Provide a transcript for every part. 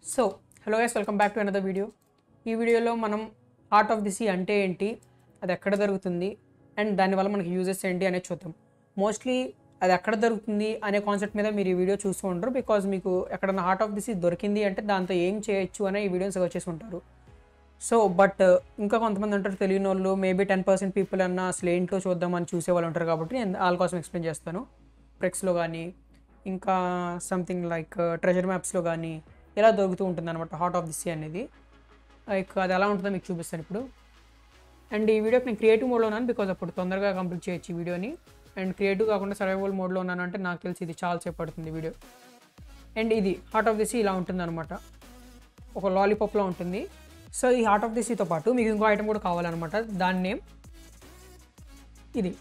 so hello guys welcome back to another video ఈ వీడియోలో మనం హార్ట్ ఆఫ్ ది సీ అంటే ఏంటి అది ఎక్కడ జరుగుతుంది అండ్ దానివల్ల మనకి యూజెస్ ఏంటి అనేది చూద్దాం మోస్ట్లీ అది ఎక్కడ దొరుకుతుంది అనే కాన్సెప్ట్ మీద మీరు ఈ వీడియో చూస్తూ ఉంటారు బికాజ్ మీకు ఎక్కడన్నా హార్ట్ ఆఫ్ ది సీ దొరికింది అంటే దాంతో ఏం చేయొచ్చు అనే ఈ వీడియోని సర్చ్ చేసి ఉంటారు సో బట్ ఇంకా కొంతమంది ఉంటారు తెలియని వాళ్ళు మేబీ టెన్ పర్సెంట్ పీపుల్ అన్న అసలు ఏంటో చూద్దామని చూసే వాళ్ళు ఉంటారు కాబట్టి నేను వాళ్ళ కోసం ఎక్స్ప్లెయిన్ చేస్తాను ప్రెక్స్లో కానీ ఇంకా సంథింగ్ లైక్ ట్రెజర్ మ్యాప్స్లో కానీ ఇలా దొరుకుతూ ఉంటుంది అనమాట హార్ట్ ఆఫ్ ది సీ అనేది లైక్ అది ఎలా ఉంటుందో మీకు చూపిస్తాను ఇప్పుడు అండ్ ఈ వీడియోకి నేను క్రియేటివ్ మోడ్లో ఉన్నాను బికాజ్ అప్పుడు తొందరగా కంప్లీట్ చేయొచ్చు ఈ వీడియోని అండ్ క్రియేటివ్ కాకుండా సర్వైవల్ మోడ్లో ఉన్నాను అంటే నాకు తెలిసి ఇది చాలా సేపు పడుతుంది వీడియో అండ్ ఇది హార్ట్ ఆఫ్ ది సీ ఇలా ఉంటుంది అనమాట ఒక లాలీపాప్లో ఉంటుంది సో ఈ హార్ట్ ఆఫ్ ది సీతో పాటు మీకు ఇంకో ఐటమ్ కూడా కావాలన్నమాట దాని నేమ్ ఇది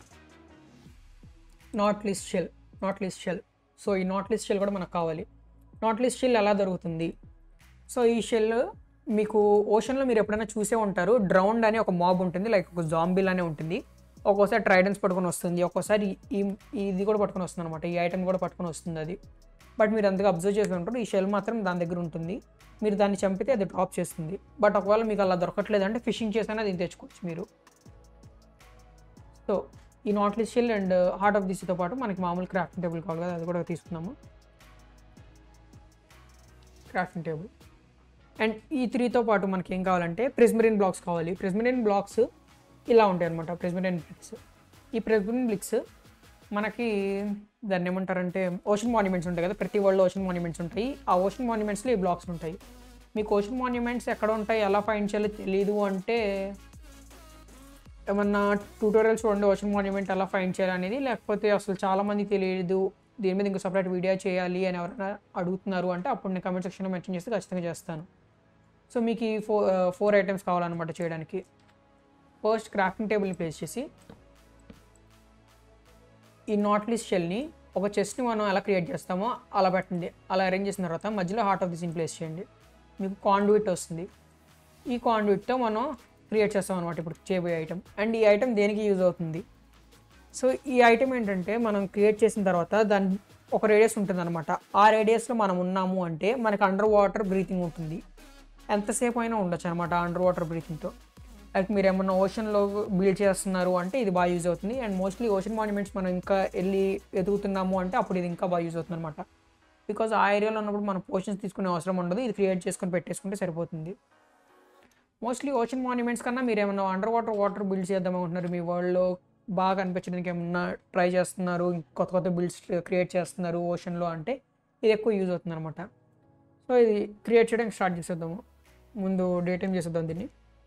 nautilus shell nautilus shell so ఈ నాట్ లిస్ట్ షెల్ కూడా మనకు కావాలి నాట్ లిస్ట్ షెల్ ఎలా దొరుకుతుంది సో ఈ షెల్ మీకు ఓషన్లో మీరు ఎప్పుడైనా చూసే ఉంటారు డ్రౌండ్ అని ఒక మాబ్ ఉంటుంది లైక్ ఒక జాంబిల్ అనే ఉంటుంది ఒక్కోసారి ట్రైడెన్స్ పట్టుకొని వస్తుంది ఒక్కోసారి ఈ ఇది కూడా పట్టుకొని వస్తుంది అనమాట ఈ ఐటమ్ కూడా పట్టుకొని వస్తుంది అది బట్ మీరు అంతగా అబ్జర్వ్ చేసి ఉంటారు ఈ షెల్ మాత్రం దాని దగ్గర ఉంటుంది మీరు దాన్ని చంపితే అది డ్రాప్ చేస్తుంది బట్ ఒకవేళ మీకు అలా దొరకట్లేదు అంటే ఫిషింగ్ చేసైనా దీన్ని తెచ్చుకోవచ్చు మీరు సో ఈ nautilus shell and heart of దిస్తో పాటు మనకి మామూలు క్రాఫ్టింగ్ టేబుల్ కావాలి కదా అది కూడా తీసుకుందాము క్రాఫ్టింగ్ టేబుల్ అండ్ ఈ త్రీతో పాటు మనకి ఏం కావాలంటే ప్రిస్మరిన్ బ్లాక్స్ కావాలి ప్రిస్మరిన్ బ్లాక్స్ ఇలా ఉంటాయి అనమాట ప్రిస్మరిన్ బ్లిక్స్ ఈ ప్రిస్మరిన్ బ్లిక్స్ మనకి దాన్ని ఏమంటారంటే ఓషన్ మాన్యుమెంట్స్ ఉంటాయి కదా ప్రతి వరల్డ్ ఓషన్ మాన్యుమెంట్స్ ఉంటాయి ఆ ఓషన్ మాన్యుమెంట్స్లో ఈ బ్లాక్స్ ఉంటాయి మీకు ఓషన్ మాన్యుమెంట్స్ ఎక్కడ ఉంటాయి ఎలా ఫైండ్ చేయాలో తెలియదు అంటే ఏమన్నా ట్యూటోరియల్ చూడండి ఓషన్ మాన్యుమెంట్ ఎలా ఫైండ్ చేయాలి అనేది లేకపోతే అసలు చాలామంది తెలియదు దీని మీద ఇంకో సపరేట్ వీడియో చేయాలి అని ఎవరైనా అడుగుతున్నారు అంటే అప్పుడు నేను కమెంట్ సెక్షన్లో మెన్షన్ చేస్తే ఖచ్చితంగా చేస్తాను సో మీకు ఈ ఫోర్ ఫోర్ ఐటమ్స్ కావాలన్నమాట చేయడానికి ఫస్ట్ క్రాఫ్టింగ్ టేబుల్ని ప్లేస్ చేసి ఈ నాట్ లిస్ట్ షెల్ని ఒక చెస్ట్ని మనం ఎలా క్రియేట్ చేస్తామో అలా పెట్టండి అలా అరేంజ్ చేసిన తర్వాత మధ్యలో heart of the sea place చేయండి మీకు కాండుయిట్ వస్తుంది ఈ కాండుయిట్తో మనం క్రియేట్ చేస్తాం అనమాట ఇప్పుడు చేయబోయే ఐటమ్ అండ్ ఈ ఐటమ్ దేనికి యూజ్ అవుతుంది సో ఈ ఐటమ్ ఏంటంటే మనం క్రియేట్ చేసిన తర్వాత దాని ఒక రేడియస్ ఉంటుంది అనమాట ఆ రేడియస్లో మనం ఉన్నాము అంటే మనకి అండర్ వాటర్ బ్రీతింగ్ ఉంటుంది ఎంతసేపు అయినా ఉండొచ్చు అనమాట అండర్ వాటర్ బ్రీతింగ్తో లైక్ మీరు ఏమన్నా ఓషన్లో బిల్డ్ చేస్తున్నారు అంటే ఇది బాగా యూజ్ అవుతుంది అండ్ మోస్ట్లీ ఓషన్ మాన్యుమెంట్స్ మనం ఇంకా వెళ్ళి ఎదుగుతున్నాము అంటే అప్పుడు ఇది ఇంకా బాగా యూజ్ అవుతుంది అనమాట బికాజ్ ఆ ఏరియాలో ఉన్నప్పుడు మనం పోర్షన్స్ తీసుకునే అవసరం ఉండదు ఇది క్రియేట్ చేసుకొని పెట్టేసుకుంటే సరిపోతుంది మోస్ట్లీ ఓషన్ మాన్యుమెంట్స్ కన్నా మీరు ఏమన్నా అండర్ వాటర్ వాటర్ బిల్డ్ చేద్దాం అనుకుంటున్నారు మీ వరల్డ్లో బాగా అనిపించడానికి ఏమన్నా ట్రై చేస్తున్నారు కొత్త కొత్త బిల్డ్స్ క్రియేట్ చేస్తున్నారు ఓషన్లో అంటే ఇది ఎక్కువ యూజ్ అవుతుంది అనమాట సో ఇది క్రియేట్ చేయడానికి స్టార్ట్ చేసేద్దాము ముందు డే టైం చేసేద్దాం దీన్ని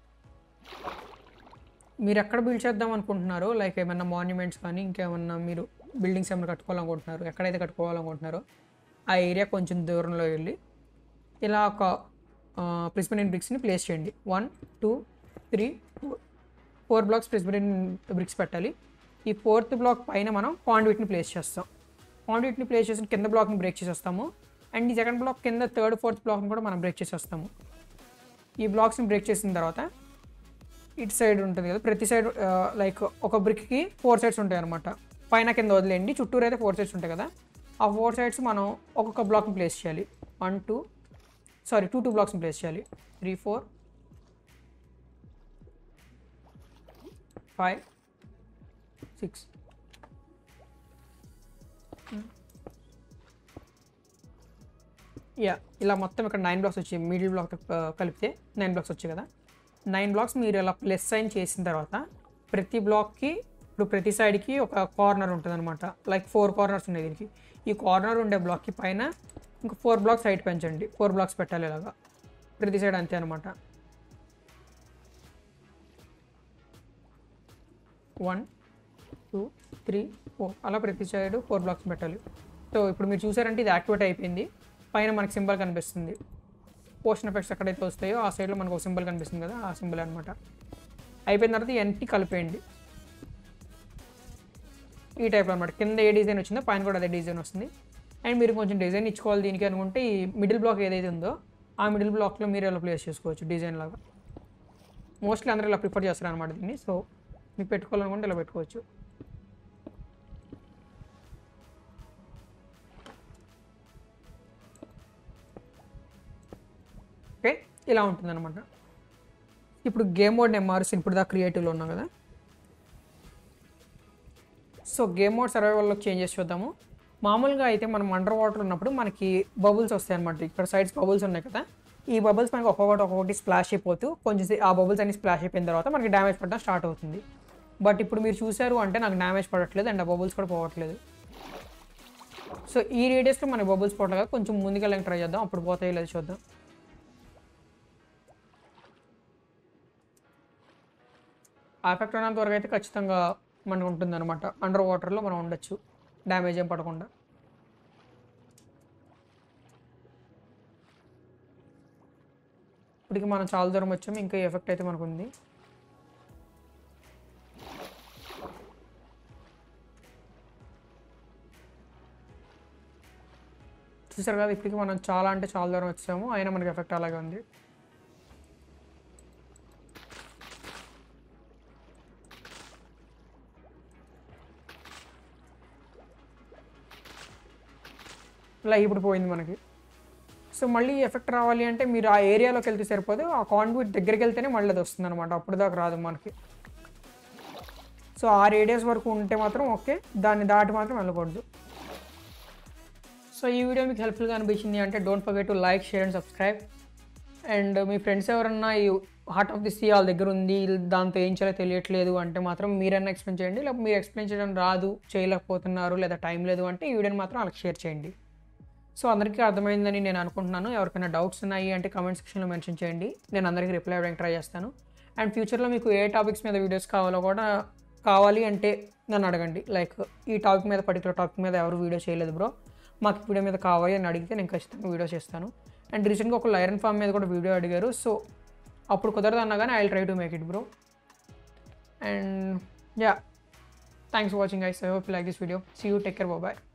మీరు ఎక్కడ బిల్డ్ చేద్దాం అనుకుంటున్నారో లైక్ ఏమైనా మాన్యుమెంట్స్ కానీ ఇంకేమన్నా మీరు బిల్డింగ్స్ ఏమైనా కట్టుకోవాలనుకుంటున్నారు ఎక్కడైతే కట్టుకోవాలనుకుంటున్నారో ఆ ఏరియా కొంచెం దూరంలో వెళ్ళి ఇలా ఒక ప్రిస్మరిన్ బ్రిక్స్ని ప్లేస్ చేయండి one two three four four blocks prismarine bricks పెట్టాలి ఈ ఫోర్త్ బ్లాక్ పైన మనం కాండ్విట్ని ప్లేస్ చేస్తాం కాండ్విట్ని ప్లేస్ చేసిన కింద బ్లాక్ని బ్రేక్ చేసేస్తాము అండ్ ఈ సెకండ్ బ్లాక్ కింద థర్డ్ ఫోర్త్ బ్లాక్ని కూడా మనం బ్రేక్ చేసేస్తాము ఈ బ్లాక్స్ని బ్రేక్ చేసిన తర్వాత ఇటు సైడ్ ఉంటుంది కదా ప్రతి సైడ్ లైక్ ఒక బ్రిక్కి ఫోర్ సైడ్స్ ఉంటాయి అనమాట పైన కింద వదిలేయండి చుట్టూరు అయితే ఫోర్ సైడ్స్ ఉంటాయి కదా ఆ ఫోర్ సైడ్స్ మనం ఒక్కొక్క బ్లాక్ని ప్లేస్ చేయాలి one two sorry two two బ్లాక్స్ని ప్లేస్ చేయాలి three four five six yeah ఇలా మొత్తం ఇక్కడ నైన్ బ్లాక్స్ వచ్చాయి మిడిల్ బ్లాక్ కలిపితే నైన్ బ్లాక్స్ వచ్చాయి కదా నైన్ బ్లాక్స్ మీరు ఇలా ప్లస్ సైన్ చేసిన తర్వాత ప్రతి బ్లాక్కి ఇప్పుడు ప్రతి సైడ్కి ఒక కార్నర్ ఉంటుంది అనమాట లైక్ ఫోర్ కార్నర్స్ ఉన్నాయి దీనికి ఈ కార్నర్ ఉండే బ్లాక్కి పైన ఇంకా ఫోర్ బ్లాక్స్ హైట్ పెంచండి ఫోర్ బ్లాక్స్ పెట్టాలి ఇలాగా ప్రతి సైడ్ అంతే అనమాట వన్ టూ త్రీ ఫోర్ అలా ప్రతి సైడ్ ఫోర్ బ్లాక్స్ పెట్టాలి సో ఇప్పుడు మీరు చూసారంటే ఇది యాక్టివేట్ అయిపోయింది పైన మనకి సింబల్ కనిపిస్తుంది పోషన్ ఎఫెక్ట్స్ ఎక్కడైతే వస్తాయో ఆ సైడ్లో మనకు ఒక సింబల్ కనిపిస్తుంది కదా ఆ సింబల్ అనమాట అయిపోయిన తర్వాత ఎన్టీ కలిపేయండి ఈ టైప్లో అనమాట కింద ఏ డిజైన్ వచ్చిందో పైన కూడా అదే డిజైన్ వస్తుంది అండ్ మీరు కొంచెం డిజైన్ ఇచ్చుకోవాలి దీనికి అనుకుంటే ఈ మిడిల్ బ్లాక్ ఏదైతే ఉందో ఆ మిడిల్ బ్లాక్లో మీరు ఇలా ప్లేస్ చేసుకోవచ్చు డిజైన్ లాగా మోస్ట్లీ అందరూ ఇలా ప్రిఫర్ చేస్తారు అనమాట దీన్ని సో మీకు పెట్టుకోవాలనుకుంటే ఇలా పెట్టుకోవచ్చు ఓకే ఇలా ఉంటుందన్నమాట ఇప్పుడు గేమ్ మోడ్ నేను మారుస్తాను ఇప్పుడు దా క్రియేటివ్లో ఉన్నాం కదా సో గేమ్ మోడ్ సర్వైవల్లోకి చేంజ్ చేసి చూద్దాము మామూలుగా అయితే మనం అండర్ వాటర్ ఉన్నప్పుడు మనకి బబుల్స్ వస్తాయి అనమాట ఇక్కడ సైడ్స్ బబుల్స్ ఉన్నాయి కదా ఈ బబుల్స్ మనకి ఒక్కొక్కటి ఒక్కొక్కటి స్ప్లాష్ అయిపోతూ కొంచెం సే- ఆ బబుల్స్ అన్ని స్ప్లాష్ అయిపోయిన తర్వాత మనకి డ్యామేజ్ పడడం స్టార్ట్ అవుతుంది బట్ ఇప్పుడు మీరు చూసారు అంటే నాకు డ్యామేజ్ పడట్లేదు అండ్ ఆ బబుల్స్ కూడా పోవట్లేదు సో ఈ రేడియస్లో మనకి బబుల్స్ పోవట్లేదు కదా కొంచెం ముందుకెళ్ళడానికి ట్రై చేద్దాం అప్పుడు పోతాయి లేదు చూద్దాం ఆ ఎఫెక్ట్ ఉన్నంత వరకు అయితే ఖచ్చితంగా మనకు ఉంటుంది అనమాట అండర్ వాటర్లో మనం ఉండొచ్చు డ్యామేజ్ ఏం పడకుండా ఇప్పటికి మనం చాలా దూరం వచ్చాము ఇంకా ఈ ఎఫెక్ట్ అయితే మనకు ఉంది చూసారు కదా ఇప్పటికి మనం చాలా అంటే చాలా దూరం వచ్చాము అయినా మనకి ఎఫెక్ట్ అలాగే ఉంది ఇలా ఇప్పుడు పోయింది మనకి సో మళ్ళీ ఈ ఎఫెక్ట్ రావాలి అంటే మీరు ఆ ఏరియాలోకి వెళ్తే సరిపోదు ఆ కాన్విట్ దగ్గరికి వెళ్తేనే మళ్ళీ అది వస్తుంది అనమాట అప్పుడు దాకా రాదు మనకి సో ఆ రేడియస్ వరకు ఉంటే మాత్రం ఓకే దాన్ని దాటి మాత్రం వెళ్ళకూడదు సో ఈ వీడియో మీకు హెల్ప్ఫుల్గా అనిపించింది అంటే don't forget to like share and subscribe and మీ ఫ్రెండ్స్ ఎవరన్నా ఈ హార్ట్ ఆఫ్ ది సీ వాళ్ళ దగ్గర ఉంది దాంతో ఏం చేయాలో తెలియట్లేదు అంటే మాత్రం మీరన్నా ఎక్స్ప్లెయిన్ చేయండి లేకపోతే మీరు ఎక్స్ప్లెయిన్ చేయడం రాదు చేయలేకపోతున్నారు లేదా టైం లేదు అంటే ఈ వీడియోని మాత్రం వాళ్ళకి షేర్ చేయండి సో అందరికీ అర్థమైందని నేను అనుకుంటున్నాను ఎవరికైనా డౌట్స్ ఉన్నాయి అంటే కామెంట్ సెక్షన్లో మెన్షన్ చేయండి నేను అందరికీ రిప్లై ఇవ్వడానికి ట్రై చేస్తాను అండ్ ఫ్యూచర్లో మీకు ఏ టాపిక్స్ మీద వీడియోస్ కావాలో కూడా కావాలి అంటే నన్ను అడగండి లైక్ ఈ టాపిక్ మీద పర్టికులర్ టాపిక్ మీద ఎవరు వీడియో చేయలేదు బ్రో మాకు ఈ వీడియో మీద కావాలి అని అడిగితే నేను ఖచ్చితంగా వీడియో చేస్తాను అండ్ రీసెంట్గా ఒక ఐరన్ ఫామ్ మీద కూడా వీడియో అడిగారు సో అప్పుడు కుదరదు అన్నా కానీ I will try to make it bro and yeah thanks for watching guys I hope like this video see you take care bye